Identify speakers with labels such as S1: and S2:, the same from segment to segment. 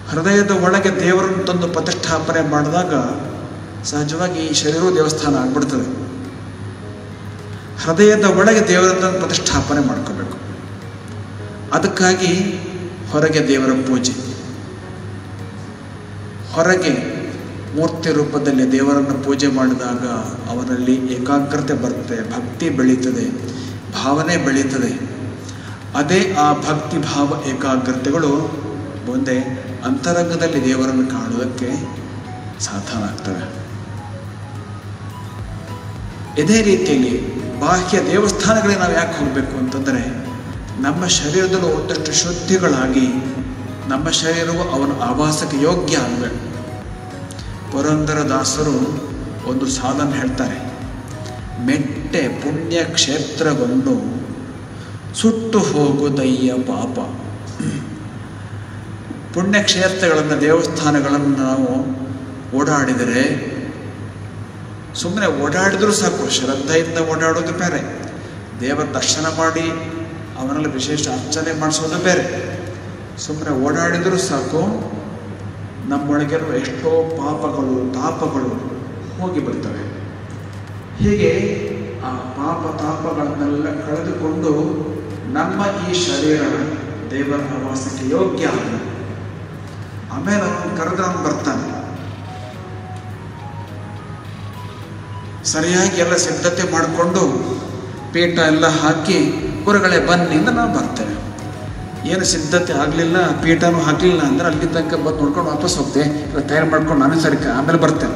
S1: ಹೃದಯದ ಒಳಗೆ ದೇವರನ್ನು ತಂದು ಪ್ರತಿಷ್ಠಾಪನೆ ಮಾಡಿದಾಗ ಸಹಜವಾಗಿ ಈ ಶರೀರವು ದೇವಸ್ಥಾನ ಆಗ್ಬಿಡ್ತದೆ ಹೃದಯದ ಒಳಗೆ ದೇವರನ್ನು ಪ್ರತಿಷ್ಠಾಪನೆ ಮಾಡ್ಕೋಬೇಕು ಅದಕ್ಕಾಗಿ ಹೊರಗೆ ದೇವರ ಪೂಜೆ ಹೊರಗೆ ಮೂರ್ತಿ ರೂಪದಲ್ಲಿ ದೇವರನ್ನು ಪೂಜೆ ಮಾಡಿದಾಗ ಅವನಲ್ಲಿ ಏಕಾಗ್ರತೆ ಬರುತ್ತೆ ಭಕ್ತಿ ಬೆಳೀತದೆ ಭಾವನೆ ಬೆಳೀತದೆ ಅದೇ ಆ ಭಕ್ತಿ ಭಾವ ಏಕಾಗ್ರತೆಗಳು ಮುಂದೆ ಅಂತರಂಗದಲ್ಲಿ ದೇವರನ್ನು ಕಾಣುವುದಕ್ಕೆ ಸಾಧನ ಆಗ್ತವೆ ಇದೇ ರೀತಿಯಲ್ಲಿ ಬಾಹ್ಯ ದೇವಸ್ಥಾನಗಳಿಗೆ ನಾವು ಯಾಕೆ ಹೋಗಬೇಕು ಅಂತಂದರೆ ನಮ್ಮ ಶರೀರದಲ್ಲೂ ಒಂದಷ್ಟು ಶುದ್ಧಿಗಳಾಗಿ ನಮ್ಮ ಶರೀರವು ಅವನ ಆವಾಸಕ್ಕೆ ಯೋಗ್ಯ ಆಗಬೇಕು ಪುರಂದರ ದಾಸರು ಒಂದು ಸಾಧನ ಹೇಳ್ತಾರೆ ಮೆಟ್ಟೆ ಪುಣ್ಯ ಕ್ಷೇತ್ರವನ್ನು ಸುಟ್ಟು ಹೋಗುದಯ್ಯ ಪಾಪ ಪುಣ್ಯಕ್ಷೇತ್ರಗಳನ್ನು ದೇವಸ್ಥಾನಗಳನ್ನು ನಾವು ಓಡಾಡಿದರೆ ಸುಮ್ಮನೆ ಓಡಾಡಿದ್ರೂ ಸಾಕು ಶ್ರದ್ಧೆಯಿಂದ ಓಡಾಡೋದು ಬೇರೆ ದೇವರ ದರ್ಶನ ಮಾಡಿ ಅವನಲ್ಲಿ ವಿಶೇಷ ಅರ್ಚನೆ ಮಾಡಿಸೋದು ಬೇರೆ ಸುಮ್ಮನೆ ಓಡಾಡಿದರೂ ಸಾಕು ನಮ್ಮೊಳಗಿರುವ ಎಷ್ಟೋ ಪಾಪಗಳು ತಾಪಗಳು ಹೋಗಿ ಬರ್ತವೆ ಹೀಗೆ ಆ ಪಾಪ ತಾಪಗಳನ್ನೆಲ್ಲ ಕಳೆದುಕೊಂಡು ನಮ್ಮ ಈ ಶರೀರ ದೇವರ ಆವಾಸಕ್ಕೆ ಯೋಗ್ಯ ಆಗ ಆಮೇಲೆ ಅವನು ಕರೆದ್ರೆ ಅವನು ಬರ್ತಾನೆ ಸರಿಯಾಗಿ ಎಲ್ಲ ಸಿದ್ಧತೆ ಮಾಡಿಕೊಂಡು ಪೀಠ ಎಲ್ಲ ಹಾಕಿ ಗುರುಗಳೇ ಬನ್ನಿ ಅಂತ ನಾವು ಬರ್ತೇವೆ ಏನು ಸಿದ್ಧತೆ ಆಗಲಿಲ್ಲ ಪೀಠನೂ ಹಾಕಲಿಲ್ಲ ಅಂದ್ರೆ ಅಲ್ಲಿ ತನಕ ಬಂದು ನೋಡ್ಕೊಂಡು ವಾಪಸ್ ಹೋಗ್ತೇವೆ ಇಲ್ಲ ತಯಾರು ಮಾಡ್ಕೊಂಡು ನಾನೇ ಸರಿ ಆಮೇಲೆ ಬರ್ತೇನೆ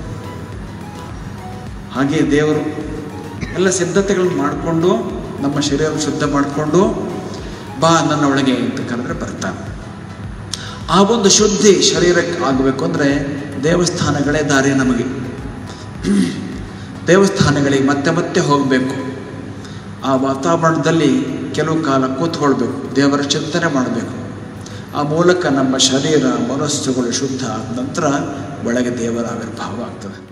S1: ಹಾಗೆ ದೇವರು ಎಲ್ಲ ಸಿದ್ಧತೆಗಳನ್ನು ಮಾಡಿಕೊಂಡು ನಮ್ಮ ಶರೀರ ಶುದ್ಧ ಮಾಡಿಕೊಂಡು ಬಾ ನನ್ನ ಒಳಗೆ ಅಂತ ಕರೆದ್ರೆ ಬರ್ತಾನೆ ಆ ಒಂದು ಶುದ್ಧಿ ಶರೀರಕ್ಕೆ ಆಗಬೇಕು ಅಂದರೆ ದೇವಸ್ಥಾನಗಳೇ ದಾರಿ ನಮಗೆ ದೇವಸ್ಥಾನಗಳಿಗೆ ಮತ್ತೆ ಮತ್ತೆ ಹೋಗಬೇಕು ಆ ವಾತಾವರಣದಲ್ಲಿ ಕೆಲವು ಕಾಲ ಕೂತ್ಕೊಳ್ಬೇಕು ದೇವರ ಚಿಂತನೆ ಮಾಡಬೇಕು ಆ ಮೂಲಕ ನಮ್ಮ ಶರೀರ ಮನಸ್ಸುಗಳು ಶುದ್ಧ ಆದ ನಂತರ ಒಳಗೆ ದೇವರ ಆವಿರ್ಭಾವ ಆಗ್ತದೆ